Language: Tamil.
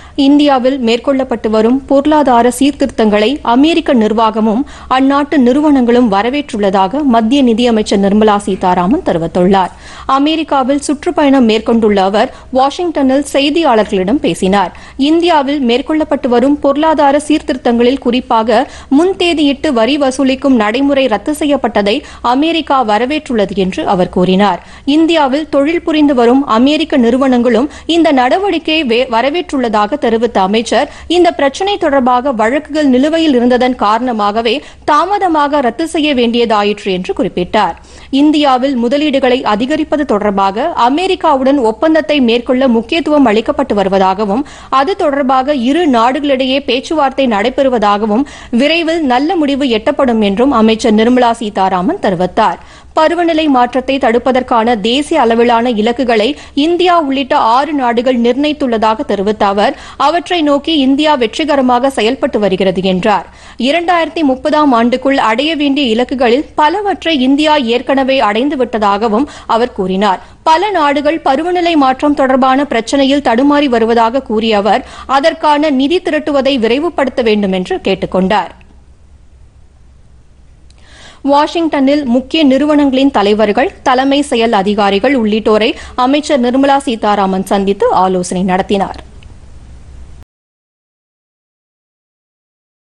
இந்தியாவில் மேற்கொள்ளப்பட்டு வரும் பொருளாதார சீர்திருத்தங்களை அமெரிக்க நிர்வாகமும் அந்நாட்டு நிறுவனங்களும் வரவேற்றுள்ளதாக மத்திய நிதியமைச்சர் நிர்மலா சீதாராமன் தெரிவித்துள்ளார் அமெரிக்காவில் சுற்றுப்பயணம் மேற்கொண்டுள்ள அவர் வாஷிங்டனில் செய்தியாளர்களிடம் பேசினார் இந்தியாவில் மேற்கொள்ளப்பட்டு வரும் பொருளாதார சீர்திருத்தங்களில் குறிப்பாக முன்தேதியிட்டு வரி வசூலிக்கும் நடைமுறை ரத்து செய்யப்பட்டதை அமெரிக்கா வரவேற்றுள்ளது என்று அவர் கூறினார் இந்தியாவில் தொழில் புரிந்து வரும் அமெரிக்க நிறுவனங்களும் இந்த நடவடிக்கையை வே- வரவேற்றுள்ளதாக தெரிவித்த அமைச்சர் இந்த பிரச்சினை தொடர்பாக வழக்குகள் நிலுவையில் இருந்ததன் காரணமாகவே தாமதமாக ரத்து செய்ய வேண்டியதாயிற்று என்று குறிப்பிட்டார் இந்தியாவில் முதலீடுகளை அதிகரிப்பது தொடர்பாக அமெரிக்காவுடன் ஒப்பந்தத்தை மேற்கொள்ள முக்கியத்துவம் அளிக்கப்பட்டு வருவதாகவும் அது தொடர்பாக இரு நாடுகளிடையே பேச்சுவார்த்தை நடைபெறுவதாகவும் விரைவில் நல்ல முடிவு எட்டப்படும் என்றும் அமைச்சர் நிர்மலா சீதாராமன் தெரிவித்தார் பருவநிலை மாற்றத்தை தடுப்பதற்கான தேசிய அளவிலான இலக்குகளை இந்தியா உள்ளிட்ட ஆறு நாடுகள் நிர்ணயித்துள்ளதாக தெரிவித்த அவர் அவற்றை நோக்கி இந்தியா வெற்றிகரமாக செயல்பட்டு வருகிறது என்றார் இரண்டாயிரத்தி முப்பதாம் ஆண்டுக்குள் அடைய வேண்டிய இலக்குகளில் பலவற்றை இந்தியா ஏற்கனவே அடைந்து விட்டதாகவும் அவர் கூறினார் பல நாடுகள் பருவநிலை மாற்றம் தொடர்பான பிரச்சனையில் தடுமாறி வருவதாக கூறிய அவர் அதற்கான நிதி திரட்டுவதை விரைவுபடுத்த வேண்டும் என்று கேட்டுக் கொண்டார் வாஷிங்டனில் முக்கிய நிறுவனங்களின் தலைவர்கள் தலைமை செயல் அதிகாரிகள் உள்ளிட்டோரை அமைச்சர் நிர்மலா சீதாராமன் சந்தித்து ஆலோசனை நடத்தினார்